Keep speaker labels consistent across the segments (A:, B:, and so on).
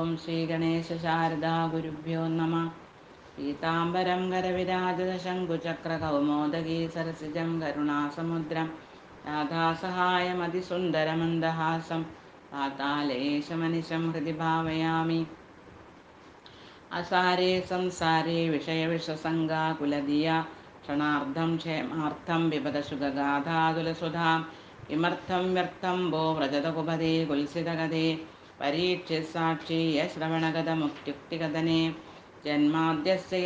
A: ഓം ശ്രീ ഗണേശ ശാരദാ ഗുരുഭ്യോ നമ പീതാംബരം കരവിരാജത ശംഖുചക്ര കൗമോദഗീ സരസിജം കരുണാസമുദ്രം രാധാസഹായമതിസുന്ദരമന്ദഹാസം പാതാലേശമനിശം ഹൃദി ഭാവയാമി അസാരേ സംസാരേ വിഷയവിഷസംഗാകുലധിയ ക്ഷണാർദ്ധം ക്ഷേമാർത്ഥം വിപദശുഗാധാതുലസുധാം കിമർത്ഥം വ്യർത്ഥം ഭോ വ്രജതകുപതേ കുൽസിതഗതേ പരീക്ഷ്യസാക്ഷീയ ശ്രവണഗതമുക്ത്യുക്തികഥനെ ജന്മാദ്യസ്യ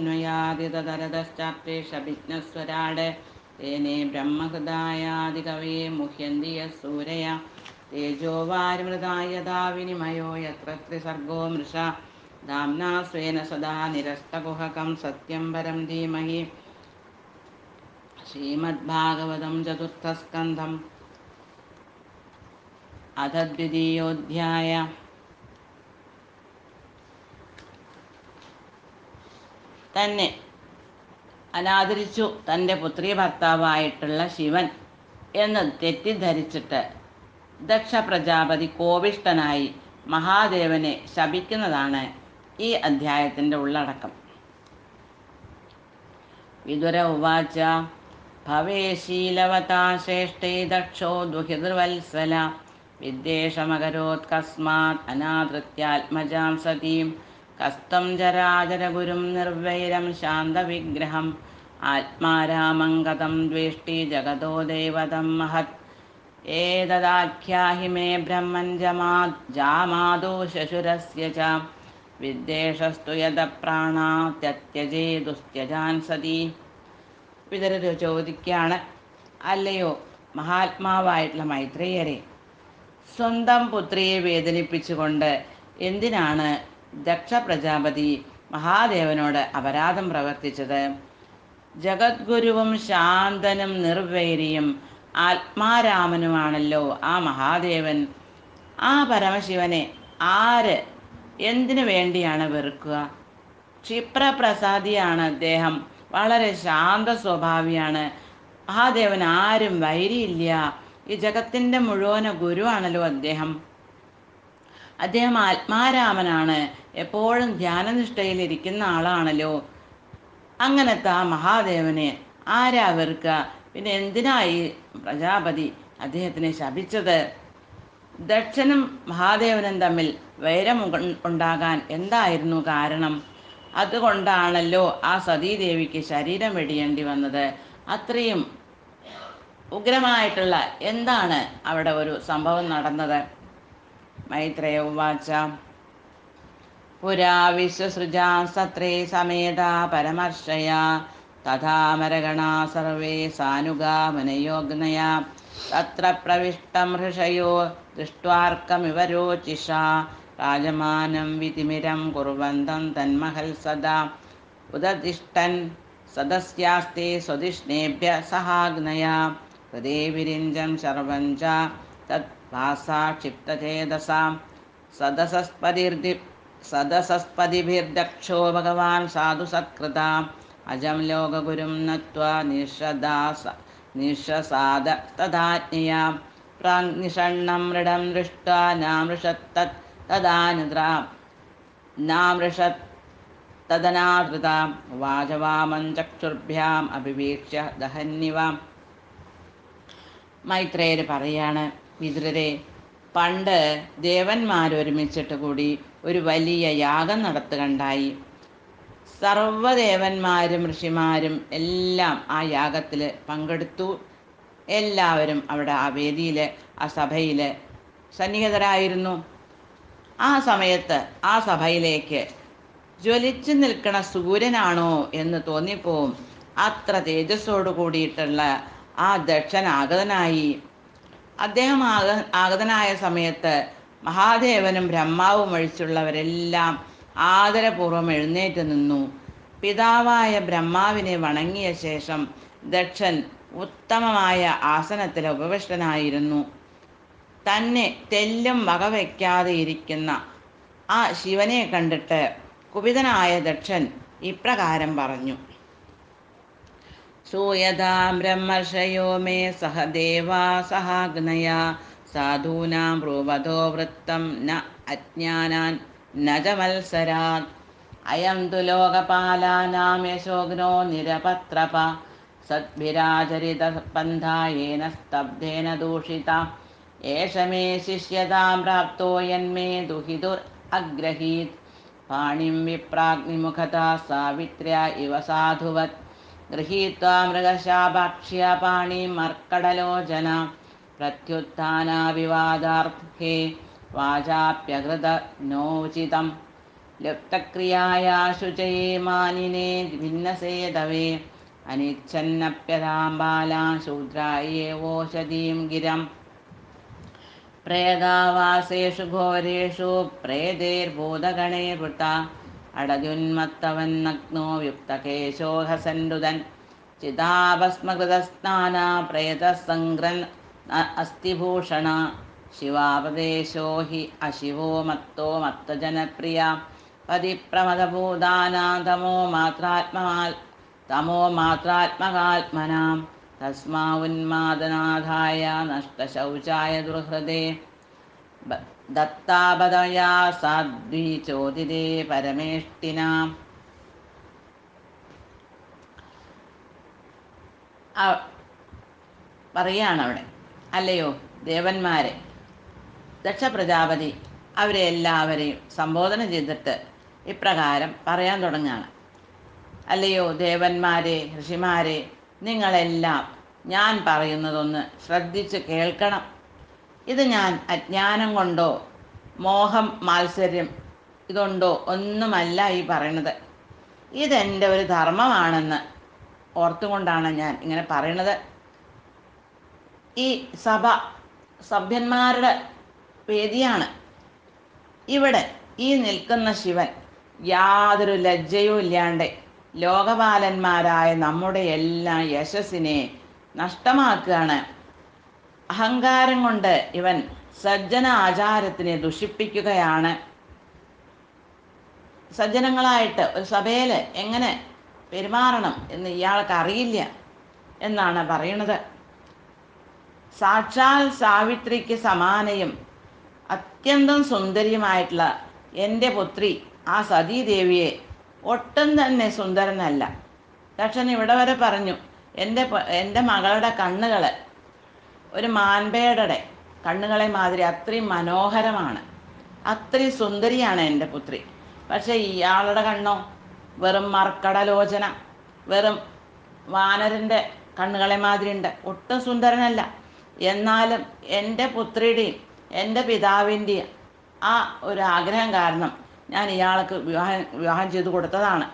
A: യതോന്വയാദിതരതശ്ചാപ്തേഷഭിജ്ഞസ്വരാട് തേനെ ബ്രഹ്മഹൃദായാദികവേ മുഹ്യന്തി യൂരയ തേജോ വാരിമൃതായ യഥാ വിനിമയോ യത്ര ത്രിസർഗോ മൃഷ ദാംനാ സ്വേന സദാ നിരസ്തകുഹകം സത്യം പരം ധീമഹി ശ്രീമദ്ഭാഗവതം ചതുർത്ഥസ്കന്ധം അഥ ദ്വിതീയോധ്യായ തന്നെ അനാദരിച്ചു തൻ്റെ പുത്രി ഭർത്താവായിട്ടുള്ള ശിവൻ എന്ന് തെറ്റിദ്ധരിച്ചിട്ട് ദക്ഷ പ്രജാപതി കോപിഷ്ടനായി മഹാദേവനെ ശപിക്കുന്നതാണ് ഈ അധ്യായത്തിൻ്റെ ഉള്ളടക്കം വിതുര ഉവാച ഭവേശീലവതാ ശ്രേഷ്ഠേ ദക്ഷോ ദുഹിതൃവത്സല വിദ്വേഷമകരോത്കസ്മാത് അനാദൃത്യാത്മജാം സതീം കസ്തം ജരാജരഗുരും നിർവൈരം ശാന്തവിഗ്രഹം ആത്മാരാമം കഥം ദ്വേഷ്ടി ജഗതോ ദേവതം മഹത് ഏതദാഖ്യാഹി മേ ബ്രഹ്മൻ ജമാ ജാമാദോ ശശുരസ്യ ച വിദ്വേഷസ്തു യത പ്രാണാ ത്യത്യജേ ദുസ്ത്യജാൻ സതി വിതരര് ചോദിക്കുകയാണ് അല്ലയോ മഹാത്മാവായിട്ടുള്ള മൈത്രേയരെ സ്വന്തം പുത്രിയെ വേദനിപ്പിച്ചുകൊണ്ട് എന്തിനാണ് ദക്ഷ പ്രജാപതി മഹാദേവനോട് അപരാധം പ്രവർത്തിച്ചത് ജഗദ്ഗുരുവും ശാന്തനും നിർവൈരിയും ആത്മാരാമനുമാണല്ലോ ആ മഹാദേവൻ ആ പരമശിവനെ ആര് എന്തിനു വേണ്ടിയാണ് വെറുക്കുക ക്ഷിപ്രപ്രസാദിയാണ് അദ്ദേഹം വളരെ ശാന്ത സ്വഭാവിയാണ് മഹാദേവൻ ആരും വൈരിയില്ല ഈ ജഗത്തിൻ്റെ മുഴുവന ഗുരുവാണല്ലോ അദ്ദേഹം അദ്ദേഹം ആത്മാരാമനാണ് എപ്പോഴും ധ്യാനനിഷ്ഠയിൽ ഇരിക്കുന്ന ആളാണല്ലോ അങ്ങനത്തെ ആ മഹാദേവനെ ആരാ വെറുക്കുക പിന്നെ എന്തിനായി പ്രജാപതി അദ്ദേഹത്തിനെ ശപിച്ചത് ദക്ഷനും മഹാദേവനും തമ്മിൽ വൈരം ഉണ്ടാകാൻ എന്തായിരുന്നു കാരണം അതുകൊണ്ടാണല്ലോ ആ സതീദേവിക്ക് ശരീരം വെടിയേണ്ടി വന്നത് അത്രയും ഉഗ്രമായിട്ടുള്ള എന്താണ് അവിടെ ഒരു സംഭവം നടന്നത് മൈത്രേയ ഉവാച പുരാ വിശ്വസൃജാ സത്രേ സമേത പരമർശയ തഥാമരഗണാ സർവേ സാനുഗാ മനയോഗ്നയ തത്ര പ്രവിഷ്ടം ഹൃഷയോ ദൃഷ്ട്വാർക്കമിവ രോചിഷ രാജമാനം വിതിമിരം കുർവന്തം തന്മഹൽ സദാ ഉദതിഷ്ടൻ സദസ്യാസ്തേ സ്വതിഷ്ണേഭ്യ സഹാഗ്നയ ഹൃദേ വിരിഞ്ചം ശർവം ച തത് ഭാസാ ക്ഷിപ്തചേതസാം സദസസ്പതിർദി സദസസ്പതിഭിർദക്ഷോ ഭഗവാൻ സാധു സത്കൃത അജം ലോകഗുരും നത്വാ നിഷദാസ നിഷസാദ തഥാജ്ഞയ പ്രാങ്നിഷണ്ണം മൃഡം ദൃഷ്ട്വാ നാമൃഷത്തത് തദാനുദ്ര നാമൃഷത് തദനാധൃത വാചവാമം ചക്ഷുർഭ്യാം അഭിവീക്ഷ്യ ദഹന്നിവ മൈത്രേയര് പറയാണ് വിതുരരെ പണ്ട് ദേവന്മാരൊരുമിച്ചിട്ട് കൂടി ഒരു വലിയ യാഗം നടത്തുകണ്ടായി സർവദേവന്മാരും ഋഷിമാരും എല്ലാം ആ യാഗത്തിൽ പങ്കെടുത്തു എല്ലാവരും അവിടെ ആ വേദിയിൽ ആ സഭയിൽ സന്നിഹിതരായിരുന്നു ആ സമയത്ത് ആ സഭയിലേക്ക് ജ്വലിച്ചു നിൽക്കണ സൂര്യനാണോ എന്ന് തോന്നിപ്പോവും അത്ര തേജസ്സോട് കൂടിയിട്ടുള്ള ആ ദക്ഷൻ ആഗതനായി അദ്ദേഹം ആഗ ആഗതനായ സമയത്ത് മഹാദേവനും ബ്രഹ്മാവും ഒഴിച്ചുള്ളവരെല്ലാം ആദരപൂർവ്വം എഴുന്നേറ്റ് നിന്നു പിതാവായ ബ്രഹ്മാവിനെ വണങ്ങിയ ശേഷം ദക്ഷൻ ഉത്തമമായ ആസനത്തിൽ ഉപവിഷ്ടനായിരുന്നു തന്നെ തെല്ലും വകവയ്ക്കാതെ ഇരിക്കുന്ന ആ ശിവനെ കണ്ടിട്ട് കുപിതനായ ദക്ഷൻ ഇപ്രകാരം പറഞ്ഞു സൂയതാം ബ്രഹ്മർഷയോ മേ സഹദേവാ സഹാഗ്നയ സാധൂനാം ബ്രൂവധോ വൃത്തം ന അജ്ഞാനാൻ न च मत्सरात् अयं तु लोकपालानां यशोग्नो निरपत्रप सद्भिराचरितपन्था येन स्तब्धेन दूषिता एष मे शिष्यतां प्राप्तो यन्मे दुहितुर् अग्रहीत् पाणिं विप्राग्निमुखता सावित्र्या इव साधुवत् गृहीत्वा मृगशापाक्ष्या पाणिं मर्कडलोचना प्रत्युत्थानाविवादार्थे वाचाप्यकृत नोचितं ലുപ്തക്രിയായാ ശുചയേ മാനിനെ ഭിന്നസേതവേ അനിച്ഛന്നപ്യതാം ബാലാം ശൂദ്രായേവോഷധീം ഗിരം പ്രേതാവാസേഷു ഘോരേഷു പ്രേതേർഭൂതഗണേർവൃത്ത അടജുന്മത്തവന്നഗ്നോ യുക്തകേശോ ഹസൻഡുതൻ ചിതാഭസ്മകൃതസ്നാന പ്രേതസംഗ്രൻ അസ്ഥിഭൂഷണ ശിവാപദേശോ ഹി അശിവോ മത്തോ മത്തജനപ്രിയ പതിപ്രമദഭൂതാനാ മാത്രാത്മമാ തമോ മാത്രാത്മകാത്മനാം തസ്മാ ഉന്മാദനാഥായ നഷ്ടശൗചായ ദുർഹൃദേ ബ- ദത്താപദയാ സാധ്വി ചോദിതേ പരമേഷ്ടിനാം ആ- പറയാണ് അവിടെ അല്ലയോ ദേവന്മാരെ ദക്ഷ പ്രജാപതി അവരെ എല്ലാവരെയും സംബോധന ചെയ്തിട്ട് ഇപ്രകാരം പറയാൻ തുടങ്ങുകയാണ് അല്ലയോ ദേവന്മാരെ ഋഷിമാരെ നിങ്ങളെല്ലാം ഞാൻ പറയുന്നതൊന്ന് ശ്രദ്ധിച്ച് കേൾക്കണം ഇത് ഞാൻ അജ്ഞാനം കൊണ്ടോ മോഹം മാത്സര്യം ഇതുകൊണ്ടോ ഒന്നുമല്ല ഈ പറയണത് ഇതെൻ്റെ ഒരു ധർമ്മമാണെന്ന് ഓർത്തുകൊണ്ടാണ് ഞാൻ ഇങ്ങനെ പറയണത് ഈ സഭ സഭ്യന്മാരുടെ വേദിയാണ് ഇവിടെ ഈ നിൽക്കുന്ന ശിവൻ യാതൊരു ലജ്ജയും ഇല്ലാണ്ട് ലോകപാലന്മാരായ നമ്മുടെ എല്ലാ യശസ്സിനെ നഷ്ടമാക്കുകയാണ് അഹങ്കാരം കൊണ്ട് ഇവൻ സജ്ജന ആചാരത്തിനെ ദുഷിപ്പിക്കുകയാണ് സജ്ജനങ്ങളായിട്ട് ഒരു സഭയിൽ എങ്ങനെ പെരുമാറണം എന്ന് ഇയാൾക്ക് അറിയില്ല എന്നാണ് പറയണത് സാക്ഷാൽ സാവിത്രിക്ക് സമാനയും അത്യന്തം സുന്ദരിയുമായിട്ടുള്ള എൻ്റെ പുത്രി ആ സതീദേവിയെ ഒട്ടും തന്നെ സുന്ദരനല്ല ദക്ഷൻ ഇവിടെ വരെ പറഞ്ഞു എൻ്റെ പ- എൻ്റെ മകളുടെ കണ്ണുകൾ ഒരു മാൻപേടയുടെ കണ്ണുകളെ മാതിരി അത്രയും മനോഹരമാണ് അത്രയും സുന്ദരിയാണ് എൻ്റെ പുത്രി പക്ഷേ ഇയാളുടെ കണ്ണോ വെറും മർക്കടലോചന വെറും വാനരൻ്റെ കണ്ണുകളെ മാതിരി ഉണ്ട് ഒട്ടും സുന്ദരനല്ല എന്നാലും എൻ്റെ പുത്രിയുടെയും എൻ്റെ പിതാവിൻ്റെയും ആ ഒരു ആഗ്രഹം കാരണം ഞാൻ ഇയാൾക്ക് വിവാഹം വിവാഹം ചെയ്തു കൊടുത്തതാണ്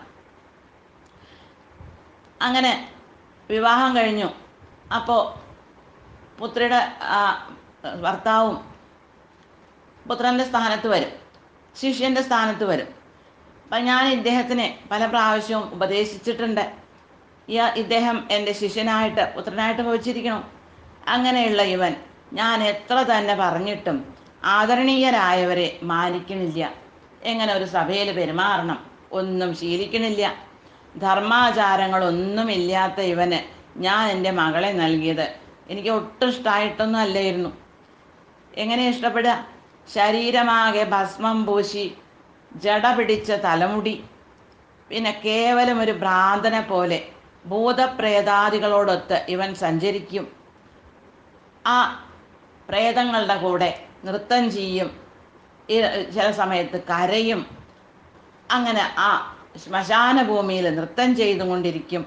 A: അങ്ങനെ വിവാഹം കഴിഞ്ഞു അപ്പോൾ പുത്രിയുടെ ആ, ഭർത്താവും പുത്രൻ്റെ സ്ഥാനത്ത് വരും ശിഷ്യൻ്റെ സ്ഥാനത്ത് വരും അപ്പം ഞാൻ ഇദ്ദേഹത്തിനെ പല പ്രാവശ്യവും ഉപദേശിച്ചിട്ടുണ്ട് ഈ ഇദ്ദേഹം എൻ്റെ ശിഷ്യനായിട്ട് പുത്രനായിട്ട് ഭവിച്ചിരിക്കണം അങ്ങനെയുള്ള ഇവൻ ഞാൻ എത്ര തന്നെ പറഞ്ഞിട്ടും ആദരണീയരായവരെ മാനിക്കണില്ല എങ്ങനെ ഒരു സഭയിൽ പെരുമാറണം ഒന്നും ശീലിക്കണില്ല ധർമാചാരങ്ങളൊന്നുമില്ലാത്ത ഇവന് ഞാൻ എൻ്റെ മകളെ നൽകിയത് എനിക്ക് ഒട്ടും ഇഷ്ടമായിട്ടൊന്നും അല്ലായിരുന്നു എങ്ങനെ ഇഷ്ടപ്പെടുക ശരീരമാകെ ഭസ്മം പൂശി ജട പിടിച്ച തലമുടി പിന്നെ കേവലം ഒരു ഭ്രാന്തനെ പോലെ ഭൂതപ്രേതാദികളോടൊത്ത് ഇവൻ സഞ്ചരിക്കും ആ പ്രേതങ്ങളുടെ കൂടെ നൃത്തം ചെയ്യും ഈ ചില സമയത്ത് കരയും അങ്ങനെ ആ ശ്മശാന ഭൂമിയിൽ നൃത്തം ചെയ്തുകൊണ്ടിരിക്കും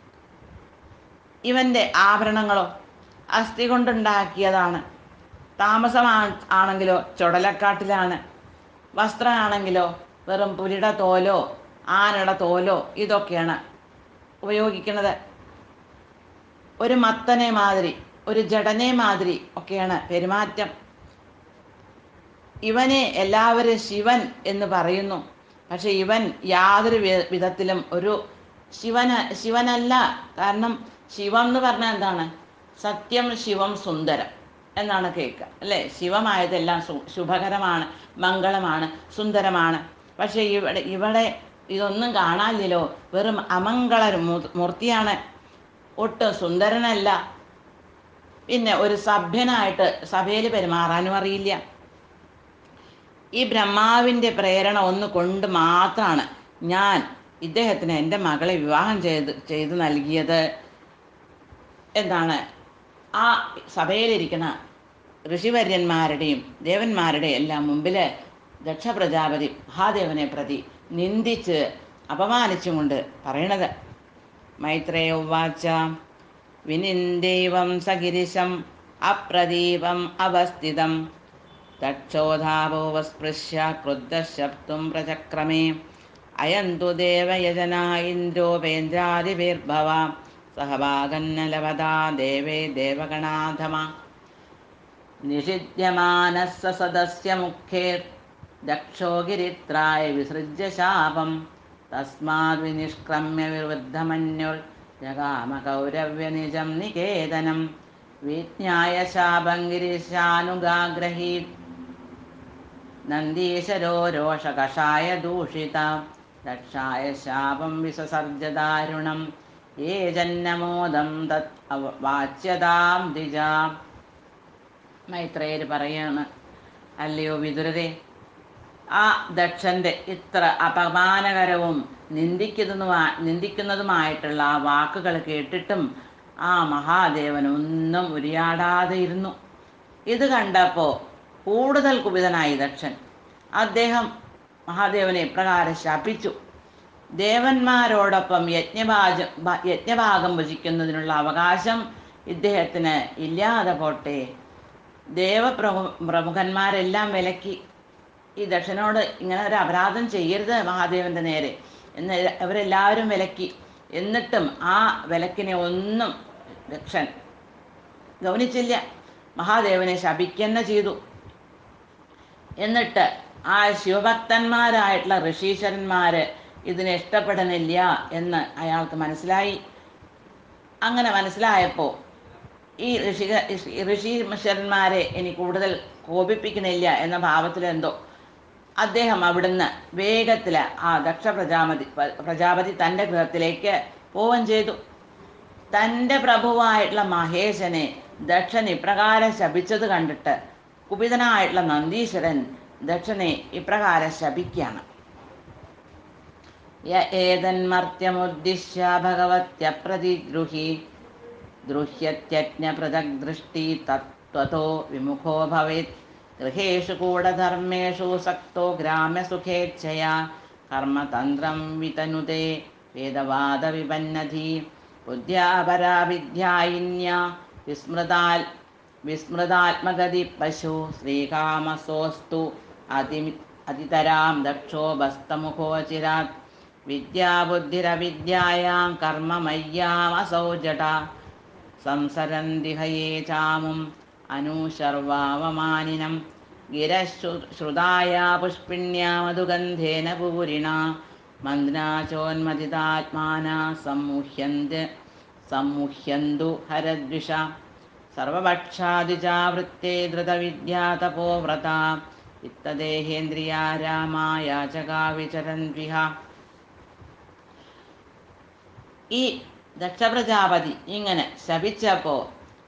A: ഇവൻ്റെ ആഭരണങ്ങളോ അസ്ഥി കൊണ്ടുണ്ടാക്കിയതാണ് താമസമാ ആണെങ്കിലോ ചുടലക്കാട്ടിലാണ് വസ്ത്രമാണെങ്കിലോ വെറും പുലിയുടെ തോലോ ആനയുടെ തോലോ ഇതൊക്കെയാണ് ഉപയോഗിക്കുന്നത് ഒരു മത്തനെ മാതിരി ഒരു ജഡനെ മാതിരി ഒക്കെയാണ് പെരുമാറ്റം ഇവനെ എല്ലാവരും ശിവൻ എന്ന് പറയുന്നു പക്ഷെ ഇവൻ യാതൊരു വി- വിധത്തിലും ഒരു ശിവന ശിവനല്ല കാരണം ശിവം എന്ന് പറഞ്ഞാൽ എന്താണ് സത്യം ശിവം സുന്ദരം എന്നാണ് കേൾക്കുക അല്ലേ ശിവമായതെല്ലാം സു- ശുഭകരമാണ് മംഗളമാണ് സുന്ദരമാണ് പക്ഷേ ഇവിടെ ഇവിടെ ഇതൊന്നും കാണാനില്ലല്ലോ വെറും അമംഗള മൂ- മൂർത്തിയാണ് ഒട്ടും സുന്ദരനല്ല പിന്നെ ഒരു സഭ്യനായിട്ട് സഭയിൽ പെരുമാറാനും അറിയില്ല ഈ ബ്രഹ്മാവിൻ്റെ പ്രേരണ ഒന്ന് കൊണ്ട് മാത്രമാണ് ഞാൻ ഇദ്ദേഹത്തിന് എൻ്റെ മകളെ വിവാഹം ചെയ്ത് ചെയ്തു നൽകിയത് എന്താണ് ആ സഭയിലിരിക്കുന്ന ഋഷിവര്യന്മാരുടെയും ദേവന്മാരുടെയും എല്ലാം മുമ്പിൽ ദക്ഷ പ്രജാപതി മഹാദേവനെ പ്രതി നിന്ദിച്ച് അപമാനിച്ചുകൊണ്ട് പറയണത് മൈത്രേയ ഉവാച വിനിന്ദൈവം സഗിരിശം അപ്രദീപം അവസ്ഥിതം തക്ഷോധാവോപസ്പൃശ്യ ക്രുദ്ധശബ്ദം പ്രചക്രമേ അയന്തു ദേവയജന ഇന്ദ്രോപേന്ദ്രാദിഭിർഭവ സഹഭാഗന്നലവതാ ദേവേ ദേവഗണാധമ നിഷിദ്യമാനസ്സ സദസ്യ മുഖേ ദക്ഷോ ഗിരിത്രായ വിസൃജ്യ ശാപം തസ്മാത് വിനിഷ്ക്രമ്യ വിവൃദ്ധമന്യുർ ജഗാമ കൗരവ്യനിജം നികേതനം വിജ്ഞായ ശാപം ഗിരിശാനുഗാഗ്രഹീ നന്ദീശരോ രോഷകഷായ ദൂഷിത ദക്ഷായ ശാപം വിസസർജദാരുണം ഏ ജന്നമോദം തത് അവ- വാച്യതാം ദ്വിജ മൈത്രേയർ പറയാണ് അല്ലയോ വിതുരരെ ആ ദക്ഷന്റെ ഇത്ര അപമാനകരവും നിന്ദിക്കുന്നതുമാ നിന്ദിക്കുന്നതുമായിട്ടുള്ള ആ വാക്കുകൾ കേട്ടിട്ടും ആ മഹാദേവൻ ഒന്നും ഉരിയാടാതെ ഇരുന്നു ഇത് കണ്ടപ്പോൾ കൂടുതൽ കുപിതനായി ദക്ഷൻ അദ്ദേഹം മഹാദേവനെ ഇപ്രകാരം ശപിച്ചു ദേവന്മാരോടൊപ്പം യജ്ഞഭാജ ഭ- യജ്ഞഭാഗം ഭുജിക്കുന്നതിനുള്ള അവകാശം ഇദ്ദേഹത്തിന് ഇല്ലാതെ പോട്ടെ ദേവപ്രമു പ്രമുഖന്മാരെല്ലാം വിലക്കി ഈ ദക്ഷനോട് ഇങ്ങനെ ഒരു അപരാധം ചെയ്യരുത് മഹാദേവന്റെ നേരെ എന്ന് അവരെല്ലാവരും വിലക്കി എന്നിട്ടും ആ വിലക്കിനെ ഒന്നും ദക്ഷൻ ഗൗനിച്ചില്ല മഹാദേവനെ ശപിക്കന്നെ ചെയ്തു എന്നിട്ട് ആ ശിവഭക്തന്മാരായിട്ടുള്ള ഋഷീശ്വരന്മാര് ഇതിനെ ഇഷ്ടപ്പെടുന്നില്ല എന്ന് അയാൾക്ക് മനസ്സിലായി അങ്ങനെ മനസ്സിലായപ്പോൾ ഈ ഋഷി ഋഷീശ്വരന്മാരെ ഇനി കൂടുതൽ കോപിപ്പിക്കണില്ല എന്ന ഭാവത്തിലെന്തോ അദ്ദേഹം അവിടുന്ന് വേഗത്തിൽ ആ ദക്ഷ പ്രജാപതി പ്രജാപതി തൻ്റെ ഗൃഹത്തിലേക്ക് പോവുകയും ചെയ്തു തൻ്റെ പ്രഭുവായിട്ടുള്ള മഹേശനെ ദക്ഷൻ ഇപ്രകാരം ശപിച്ചത് കണ്ടിട്ട് കുപിതനായിട്ടുള്ള നന്ദീശ്വരൻ ദക്ഷനെ ഇപ്രകാരം ശപിക്കുകയാണ് യ ഏതന്മർത്യമുദ്ദിശ്യ ഭഗവത്യപ്രതിദ്രുഹി ദൃഹ്യത്യജ്ഞപൃഥഗ്ദൃഷ്ടി തത്വതോ വിമുഖോ ഭവേത് ഗൃഹേഷു കൂടധർമ്മേഷു സക്തോ ഗ്രാമ്യസുഖേച്ഛയാ കർമ്മതന്ത്രം വിതനുതേ വേദവാദവിപന്നധി ബുദ്ധ്യാപരാ വിദ്യായിന്യ വിസ്മൃതാൽ വിസ്മൃതാത്മഗതി പശു ശ്രീകാമസോസ്തു അതി അതിതരാം ദക്ഷോഭസ്തമുഖോചിരാത് വിദ്യാബുദ്ധിരവിദ്യായാം കർമ്മമയ്യാമസൗ ജട സംസരന്തിഹയേ ചാമും അനൂശർവാവമാനിനം ഗിരശ്രു ശ്രുതായ പുഷ്പിണ്യാ മധുഗന്ധേന പൂരിണ മന്ദ്നാചോന്മതിതാത്മാന സമ്മുഹ്യന്ത് സമ്മുഹ്യന്തു ഹരദ്വിഷ സർവഭക്ഷാദിജാവൃത്തേ ധൃതവിദ്യാ തപോവ്രത ഇത്തദേഹേന്ദ്രിയാ രാമായാചകാ വിചരന്വിഹ ഈ ദക്ഷപ്രജാപതി ഇങ്ങനെ ശപിച്ചപ്പോൾ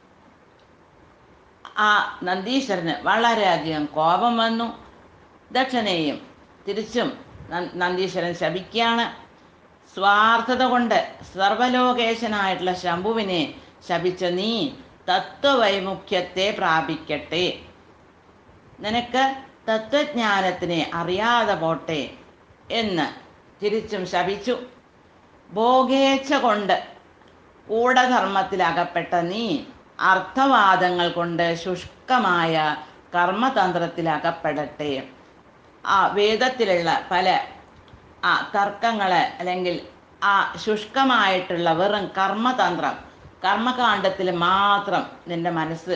A: ആ നന്ദീശ്വരന് വളരെയധികം കോപം വന്നു ദക്ഷനെയും തിരിച്ചും ന- നന്ദീശ്വരൻ ശപിക്കുകയാണ് സ്വാർത്ഥത കൊണ്ട് സർവലോകേശനായിട്ടുള്ള ശംഭുവിനെ ശപിച്ച നീ തത്വവൈമുഖ്യത്തെ പ്രാപിക്കട്ടെ നിനക്ക് തത്വജ്ഞാനത്തിനെ അറിയാതെ പോട്ടെ എന്ന് തിരിച്ചും ശപിച്ചു ഭോഗേച്ഛ കൊണ്ട് കൂടധർമ്മത്തിലകപ്പെട്ട നീ അർത്ഥവാദങ്ങൾ കൊണ്ട് ശുഷ്കമായ കർമ്മതന്ത്രത്തിലകപ്പെടട്ടെ ആ വേദത്തിലുള്ള പല ആ തർക്കങ്ങൾ അല്ലെങ്കിൽ ആ ശുഷ്കമായിട്ടുള്ള വെറും കർമ്മതന്ത്രം കർമ്മകാണ്ഡത്തിൽ മാത്രം നിന്റെ മനസ്സ്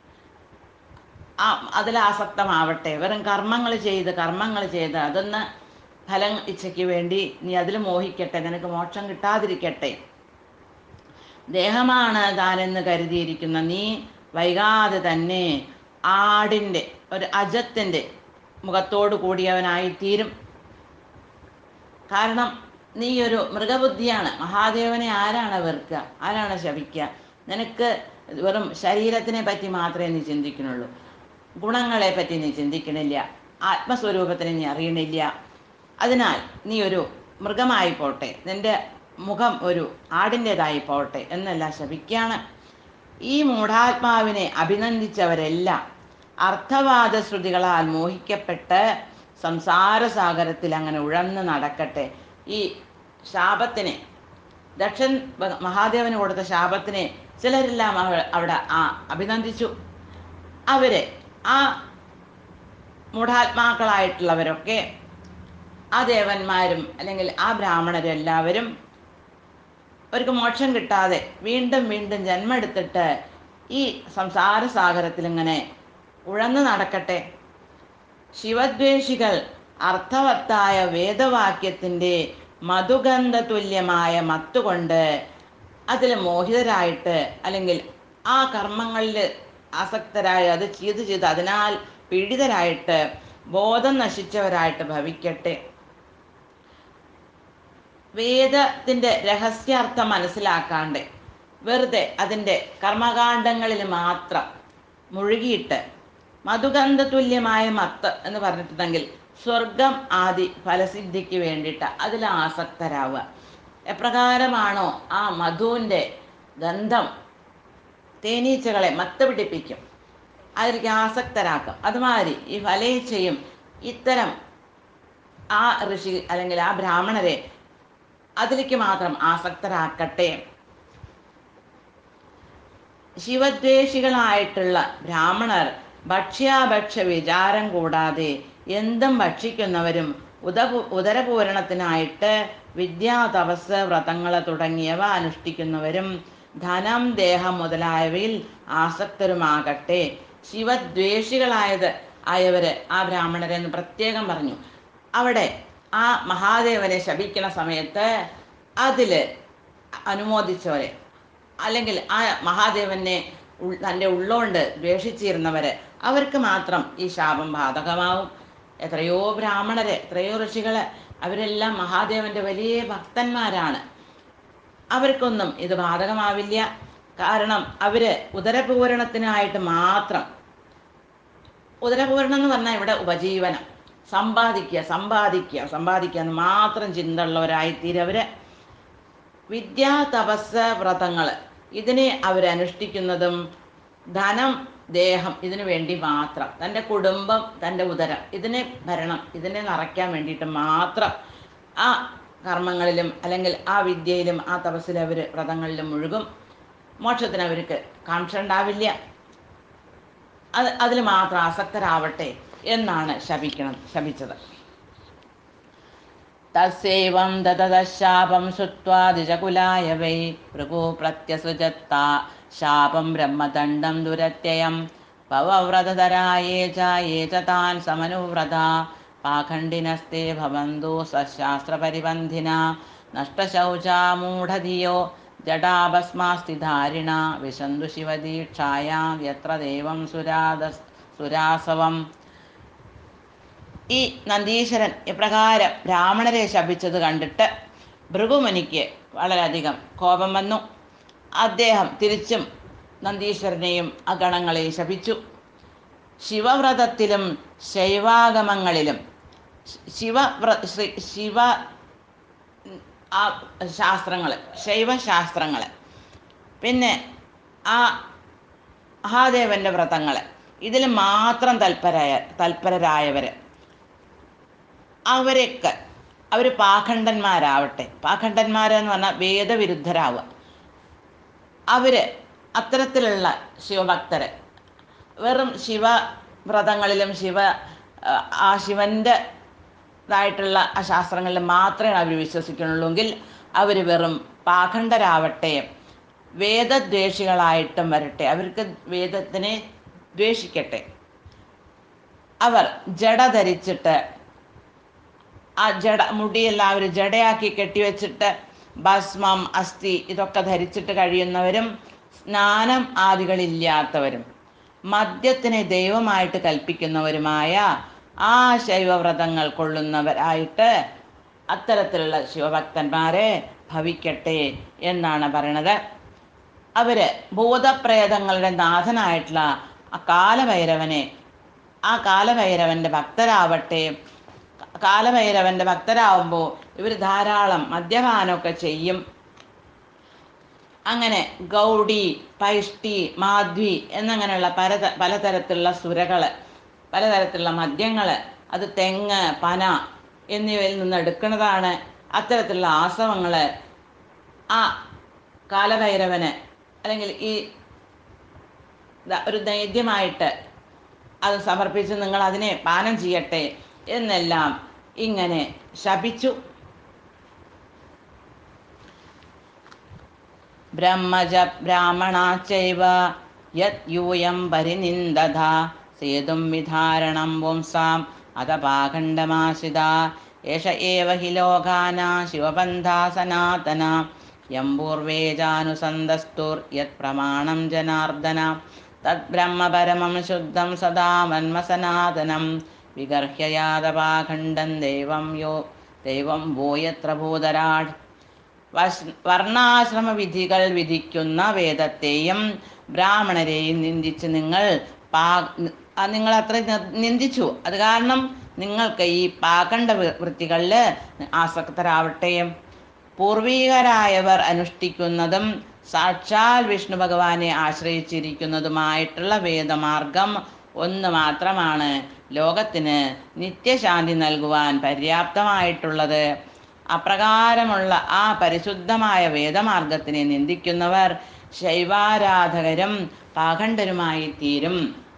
A: ആ അതിൽ ആസക്തമാവട്ടെ വെറും കർമ്മങ്ങൾ ചെയ്ത് കർമ്മങ്ങൾ ചെയ്ത് അതൊന്ന് ഫലം ഇച്ഛയ്ക്ക് വേണ്ടി നീ അതിൽ മോഹിക്കട്ടെ നിനക്ക് മോക്ഷം കിട്ടാതിരിക്കട്ടെ ദേഹമാണ് താനെന്ന് കരുതിയിരിക്കുന്ന നീ വൈകാതെ തന്നെ ആടിൻ്റെ ഒരു അജത്തിൻ്റെ മുഖത്തോട് കൂടിയവനായി തീരും കാരണം നീ ഒരു മൃഗബുദ്ധിയാണ് മഹാദേവനെ ആരാണ് വെറുക്കുക ആരാണ് ശപിക്കുക നിനക്ക് വെറും ശരീരത്തിനെ പറ്റി മാത്രമേ നീ ചിന്തിക്കുന്നുള്ളൂ ഗുണങ്ങളെ പറ്റി നീ ചിന്തിക്കണില്ല ആത്മസ്വരൂപത്തിനെ നീ അറിയണില്ല അതിനാൽ നീ ഒരു മൃഗമായി പോട്ടെ നിന്റെ മുഖം ഒരു ആടിൻ്റെതായി പോട്ടെ എന്നെല്ലാം ശപിക്കുകയാണ് ഈ മൂഢാത്മാവിനെ അഭിനന്ദിച്ചവരെല്ലാം അർത്ഥവാദ ശ്രുതികളാൽ മോഹിക്കപ്പെട്ട് സംസാരസാഗരത്തിൽ അങ്ങനെ ഉഴന്ന് നടക്കട്ടെ ഈ ശാപത്തിനെ ദക്ഷൻ ഭ- മഹാദേവന് കൊടുത്ത ശാപത്തിനെ ചിലരെല്ലാം അവ- അവിടെ ആ അഭിനന്ദിച്ചു അവര് ആ മൂഢാത്മാക്കളായിട്ടുള്ളവരൊക്കെ ആ ദേവന്മാരും അല്ലെങ്കിൽ ആ ബ്രാഹ്മണരും എല്ലാവരും അവർക്ക് മോക്ഷം കിട്ടാതെ വീണ്ടും വീണ്ടും ജന്മെടുത്തിട്ട് ഈ സംസാര സാഗരത്തിൽ ഇങ്ങനെ ഉഴന്നു നടക്കട്ടെ ശിവദ്വേഷികൾ അർത്ഥവത്തായ വേദവാക്യത്തിൻ്റെ മധുഗന്ധ തുല്യമായ മത്തുകൊണ്ട് അതിൽ മോഹിതരായിട്ട് അല്ലെങ്കിൽ ആ കർമ്മങ്ങളിൽ ആസക്തരായി അത് ചെയ്ത് ചെയ്ത് അതിനാൽ പീഡിതരായിട്ട് ബോധം നശിച്ചവരായിട്ട് ഭവിക്കട്ടെ വേദത്തിൻ്റെ രഹസ്യാർത്ഥം മനസ്സിലാക്കാണ്ട് വെറുതെ അതിൻ്റെ കർമ്മകാണ്ഡങ്ങളിൽ മാത്രം മുഴുകിയിട്ട് മധുഗന്ധ തുല്യമായ മത്ത് എന്ന് പറഞ്ഞിട്ടുണ്ടെങ്കിൽ സ്വർഗം ആദി ഫലസിദ്ധിക്ക് വേണ്ടിയിട്ട് അതിൽ ആസക്തരാവുക എപ്രകാരമാണോ ആ മധുവിൻ്റെ ഗന്ധം തേനീച്ചകളെ മത്ത് പിടിപ്പിക്കും അതിലേക്ക് ആസക്തരാക്കും അതുമാതിരി ഈ ഫലേച്ഛയും ഇത്തരം ആ ഋഷി അല്ലെങ്കിൽ ആ ബ്രാഹ്മണരെ അതിലേക്ക് മാത്രം ആസക്തരാക്കട്ടെ ശിവദ്വേഷികളായിട്ടുള്ള ബ്രാഹ്മണർ ഭക്ഷ്യാഭക്ഷ വിചാരം കൂടാതെ എന്തും ഭക്ഷിക്കുന്നവരും ഉദപു ഉദരപൂരണത്തിനായിട്ട് വിദ്യാ തപസ് വ്രതങ്ങൾ തുടങ്ങിയവ അനുഷ്ഠിക്കുന്നവരും ധനം ദേഹം മുതലായവയിൽ ആസക്തരുമാകട്ടെ ശിവദ്വേഷികളായത് ആയവര് ആ ബ്രാഹ്മണരെന്ന് പ്രത്യേകം പറഞ്ഞു അവിടെ ആ മഹാദേവനെ ശപിക്കണ സമയത്ത് അതില് അനുമോദിച്ചവരെ അല്ലെങ്കിൽ ആ മഹാദേവനെ ഉൾ- തൻ്റെ ഉള്ളോണ്ട് ദ്വേഷിച്ചിരുന്നവര് അവർക്ക് മാത്രം ഈ ശാപം ബാധകമാവും എത്രയോ ബ്രാഹ്മണര് എത്രയോ ഋഷികള് അവരെല്ലാം മഹാദേവന്റെ വലിയ ഭക്തന്മാരാണ് അവർക്കൊന്നും ഇത് ബാധകമാവില്ല കാരണം അവര് ഉദരപൂരണത്തിനായിട്ട് മാത്രം ഉദരപൂരണം എന്ന് പറഞ്ഞാൽ ഇവിടെ ഉപജീവനം സമ്പാദിക്കുക സമ്പാദിക്കുക സമ്പാദിക്കുക എന്ന് മാത്രം ചിന്തയുള്ളവരായിത്തീരവര് വിദ്യാ തപസ് വ്രതങ്ങൾ ഇതിനെ അവരനുഷ്ഠിക്കുന്നതും ധനം ദേഹം ഇതിനു വേണ്ടി മാത്രം തൻ്റെ കുടുംബം തൻ്റെ ഉദരം ഇതിനെ ഭരണം ഇതിനെ നിറയ്ക്കാൻ വേണ്ടിയിട്ട് മാത്രം ആ കർമ്മങ്ങളിലും അല്ലെങ്കിൽ ആ വിദ്യയിലും ആ തപസ്സിലും അവർ വ്രതങ്ങളിലും മുഴുകും മോക്ഷത്തിന് അവർക്ക് കാംക്ഷ ഉണ്ടാവില്ല അത് അതിൽ മാത്രം ആസക്തരാവട്ടെ എന്നാണ് ശപിക്കണം ശപിച്ചത് തസ്യൈവം ദതദശാപം ശ്രുത്വാ ദ്വിജകുലായ വൈ ഭൃഗു പ്രത്യസൃജത്താ ശാപം ബ്രഹ്മദണ്ഡം ദുരത്യയം പവവ്രതധരായേ ച യേ ച താൻ സമനുവ്രത പാഖണ്ഡിനസ്തേ ഭവന്തു സശാസ്ത്രപരിബന്ധിന നഷ്ടശൗചാ മൂഢധിയോ ജഡാഭസ്മാസ്ഥിധാരിണ വിശന്തു ശിവദീക്ഷായാ യത്ര ദേവം സുരാദ സുരാസവം ഈ നന്ദീശ്വരൻ ഇപ്രകാരം ബ്രാഹ്മണരെ ശപിച്ചത് കണ്ടിട്ട് ഭൃഗുമുനിക്ക് വളരെയധികം കോപം വന്നു അദ്ദേഹം തിരിച്ചും നന്ദീശ്വരനെയും ആ ഗണങ്ങളെയും ശപിച്ചു ശിവവ്രതത്തിലും ശൈവാഗമങ്ങളിലും ശി- ശിവവ്ര ശ്രീ- ശിവ ആ ശാസ്ത്രങ്ങൾ ശൈവശാസ്ത്രങ്ങൾ പിന്നെ ആ മഹാദേവൻ്റെ വ്രതങ്ങൾ ഇതിൽ മാത്രം തൽപരായ തൽപരരായവർ അവരൊക്കെ അവർ പാഖണ്ഡന്മാരാവട്ടെ പാഖണ്ഡന്മാരെന്ന് പറഞ്ഞാൽ വേദവിരുദ്ധരാവുക അവർ അത്തരത്തിലുള്ള ശിവഭക്തര് വെറും ശിവവ്രതങ്ങളിലും ശിവ ആ ശിവൻ്റെ ഇതായിട്ടുള്ള ആ ശാസ്ത്രങ്ങളിൽ മാത്രമേ അവർ വിശ്വസിക്കുന്നുള്ളൂങ്കിൽ അവർ വെറും പാഖണ്ഡരാവട്ടെ വേദദ്വേഷികളായിട്ടും വരട്ടെ അവർക്ക് വേദത്തിനെ ദ്വേഷിക്കട്ടെ അവർ ജട ധരിച്ചിട്ട് ആ ജട മുടിയെല്ലാം അവർ ജടയാക്കി കെട്ടിവെച്ചിട്ട് ഭസ്മം അസ്ഥി ഇതൊക്കെ ധരിച്ചിട്ട് കഴിയുന്നവരും സ്നാനം ആദികളില്ലാത്തവരും മദ്യത്തിനെ ദൈവമായിട്ട് കൽപ്പിക്കുന്നവരുമായ ആ ശൈവവ്രതങ്ങൾ കൊള്ളുന്നവരായിട്ട് അത്തരത്തിലുള്ള ശിവഭക്തന്മാരെ ഭവിക്കട്ടെ എന്നാണ് പറയണത് അവര് ഭൂതപ്രേതങ്ങളുടെ നാഥനായിട്ടുള്ള ആ കാലഭൈരവനെ ആ കാലഭൈരവൻ്റെ ഭക്തരാവട്ടെ കാലഭൈരവൻ്റെ ഭക്തരാവുമ്പോൾ ഇവർ ധാരാളം മദ്യപാനമൊക്കെ ചെയ്യും അങ്ങനെ ഗൗഡി പൈഷ്ടി മാധ്വി എന്നങ്ങനെയുള്ള പല പലതരത്തിലുള്ള സുരകൾ പലതരത്തിലുള്ള മദ്യങ്ങൾ അത് തെങ്ങ് പന എന്നിവയിൽ നിന്ന് എടുക്കുന്നതാണ് അത്തരത്തിലുള്ള ആസവങ്ങൾ ആ കാലഭൈരവന് അല്ലെങ്കിൽ ഈ ദ- ഒരു നൈദ്യമായിട്ട് അത് സമർപ്പിച്ച് നിങ്ങൾ അതിനെ പാനം ചെയ്യട്ടെ എന്നെല്ലാം ഇങ്ങനെ ശപിച്ചു ബ്രഹ്മജ ബ്രാഹ്മണാച്ചൈവ യത് യൂയം പരിനിന്ദധ സേതും വിധാരണം പുംസാം അത പാഖണ്ഡമാശ്രിത ഏഷ ഏവ ഹി ലോകാനാ ശിവബന്ധാ സനാതന യം പൂർവേ ജാനുസന്തസ്തുർ യത് പ്രമാണം ജനാർദ്ദന തദ്ബ്രഹ്മപരമം ശുദ്ധം സദാ മന്മസനാതനം വിഗർഹ്യ യാതപാഖണ്ഡം ദൈവം യോ ദൈവം വോ യത്ര ഭൂതരാട് വസ്- വർണ്ണാശ്രമ വിധികൾ വിധിക്കുന്ന വേദത്തെയും ബ്രാഹ്മണരെയും നിന്ദിച്ച് നിങ്ങൾ പാ ആ നിങ്ങൾ അത്ര നി- നിന്ദിച്ചു അത് കാരണം നിങ്ങൾക്ക് ഈ പാകണ്ഡ വൃത്തികളിൽ ആസക്തരാവട്ടെ പൂർവീകരായവർ അനുഷ്ഠിക്കുന്നതും സാക്ഷാൽ വിഷ്ണു ഭഗവാനെ ആശ്രയിച്ചിരിക്കുന്നതുമായിട്ടുള്ള വേദമാർഗം ഒന്ന് മാത്രമാണ് ലോകത്തിന് നിത്യശാന്തി നൽകുവാൻ പര്യാപ്തമായിട്ടുള്ളത് അപ്രകാരമുള്ള ആ പരിശുദ്ധമായ വേദമാർഗത്തിനെ നിന്ദിക്കുന്നവർ ശൈവാരാധകരും പാഖണ്ഡരുമായി തീരും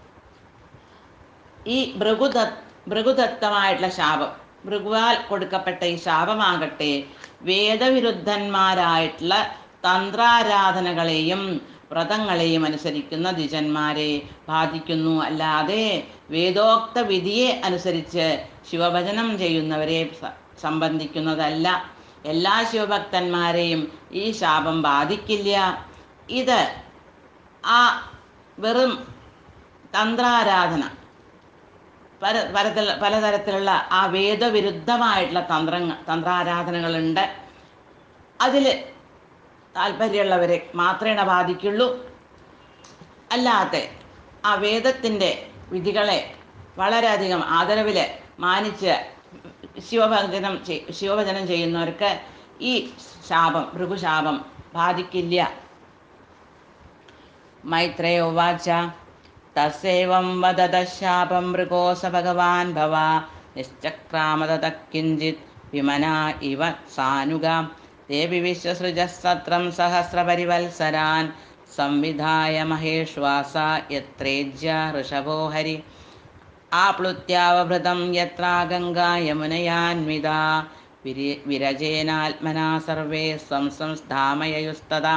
A: ഈ ഭൃഗുദ ഭൃഗുദത്തമായിട്ടുള്ള ശാപം ഭൃഗുവാൽ കൊടുക്കപ്പെട്ട ഈ ശാപമാകട്ടെ വേദവിരുദ്ധന്മാരായിട്ടുള്ള തന്ത്രാരാധനകളെയും വ്രതങ്ങളെയും അനുസരിക്കുന്ന ദ്വിജന്മാരെ ബാധിക്കുന്നു അല്ലാതെ വേദോക്ത വിധിയെ അനുസരിച്ച് ശിവഭജനം ചെയ്യുന്നവരെ സ- സംബന്ധിക്കുന്നതല്ല എല്ലാ ശിവഭക്തന്മാരെയും ഈ ശാപം ബാധിക്കില്ല ഇത് ആ വെറും തന്ത്രാരാധന പല പലതര പലതരത്തിലുള്ള ആ വേദവിരുദ്ധമായിട്ടുള്ള തന്ത്രങ്ങൾ തന്ത്രാരാധനകളുണ്ട് അതിൽ താല്പര്യമുള്ളവരെ മാത്രമേ ബാധിക്കുള്ളൂ അല്ലാതെ ആ വേദത്തിൻ്റെ വിധികളെ വളരെയധികം ആദരവിൽ മാനിച്ച് ശിവഭജനം ചെയ് ശിവഭജനം ചെയ്യുന്നവർക്ക് ഈ ശാപം ഭൃഗുശാപം ബാധിക്കില്ല മൈത്രേയ ഉവാച തസ്യൈവം വദത ശാപം മൃഗോസ ഭഗവാൻ ഭവ നിശ്ചക്രാമതത കിഞ്ചിത് വിമനാ ഇവ സാനുഗ ദേവി വിശ്വസൃജസത്രം സഹസ്രപരിവത്സരാൻ സംവിധായ മഹേശ്വാസ യത്രേജ്യ ഋഷഭോ ഹരി ആപ്ലുത്യാവഭൃതം യത്രാ ഗംഗാ യമുനയാന്വിത വിരി വിരജേനാത്മനാ സർവേ സ്വം സംസ്ഥാമയയുസ്തത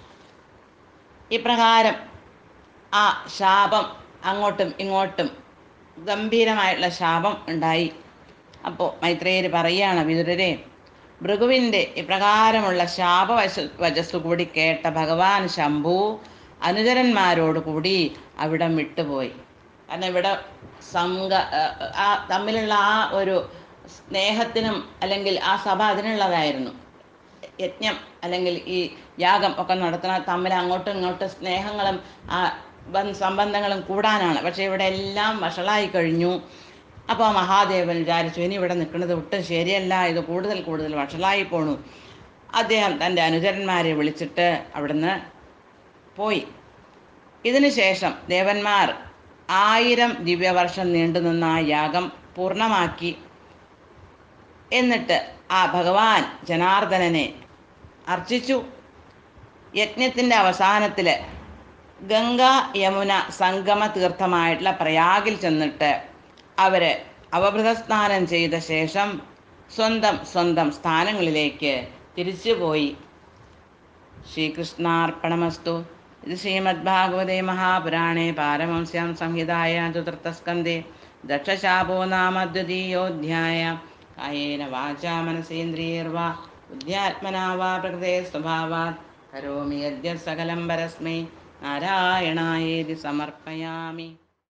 A: ഇപ്രകാരം ആ ശാപം അങ്ങോട്ടും ഇങ്ങോട്ടും ഗംഭീരമായിട്ടുള്ള ശാപം ഉണ്ടായി അപ്പോൾ മൈത്രേയർ പറയുകയാണ് വിതുരരെ ഭൃഗുവിൻ്റെ ഇപ്രകാരമുള്ള ശാപവശ വചസ്സു കൂടി കേട്ട ഭഗവാൻ ശംഭു അനുചരന്മാരോട് കൂടി അവിടം വിട്ടുപോയി കാരണം ഇവിടെ സംഘ ആ തമ്മിലുള്ള ആ ഒരു സ്നേഹത്തിനും അല്ലെങ്കിൽ ആ സഭ അതിനുള്ളതായിരുന്നു യജ്ഞം അല്ലെങ്കിൽ ഈ യാഗം ഒക്കെ നടത്തുന്ന തമ്മിൽ അങ്ങോട്ടും ഇങ്ങോട്ടും സ്നേഹങ്ങളും ആ ബന്ധ സംബന്ധങ്ങളും കൂടാനാണ് പക്ഷേ ഇവിടെ എല്ലാം വഷളായി കഴിഞ്ഞു അപ്പോൾ മഹാദേവൻ വിചാരിച്ചു ഇനി ഇവിടെ നിൽക്കുന്നത് ഒട്ടും ശരിയല്ല ഇത് കൂടുതൽ കൂടുതൽ വഷളായി പോണു അദ്ദേഹം തൻ്റെ അനുചരന്മാരെ വിളിച്ചിട്ട് അവിടുന്ന് പോയി ഇതിനു ശേഷം ദേവന്മാർ ആയിരം ദിവ്യവർഷം നീണ്ടുനിന്ന ആ യാഗം പൂർണ്ണമാക്കി എന്നിട്ട് ആ ഭഗവാൻ ജനാർദ്ദനനെ അർച്ചിച്ചു യജ്ഞത്തിൻ്റെ അവസാനത്തിൽ ഗംഗ യമുന സംഗമ തീർത്ഥമായിട്ടുള്ള പ്രയാഗിൽ ചെന്നിട്ട് അവർ അവഭൃതസ്നാനം ചെയ്ത ശേഷം സ്വന്തം സ്വന്തം സ്ഥാനങ്ങളിലേക്ക് തിരിച്ചുപോയി ശ്രീകൃഷ്ണാർപ്പണമസ്തു ഇത് ശ്രീമദ്ഭാഗവതേ മഹാപുരാണേ പാരമംസ്യാം സംഹിതായ ചതുർത്ഥസ്കന്ധേ ദക്ഷശാപോ നാമ ദ്വിതീയോധ്യായ കായേന വാചാ മനസേന്ദ്രിയർവാ ബുദ്ധ്യാത്മനാ വാ പ്രകൃതേ സ്വഭാവാത് കരോമി യദ്യ സകലം പരസ്മൈ നാരായണായേതി സമർപ്പയാമി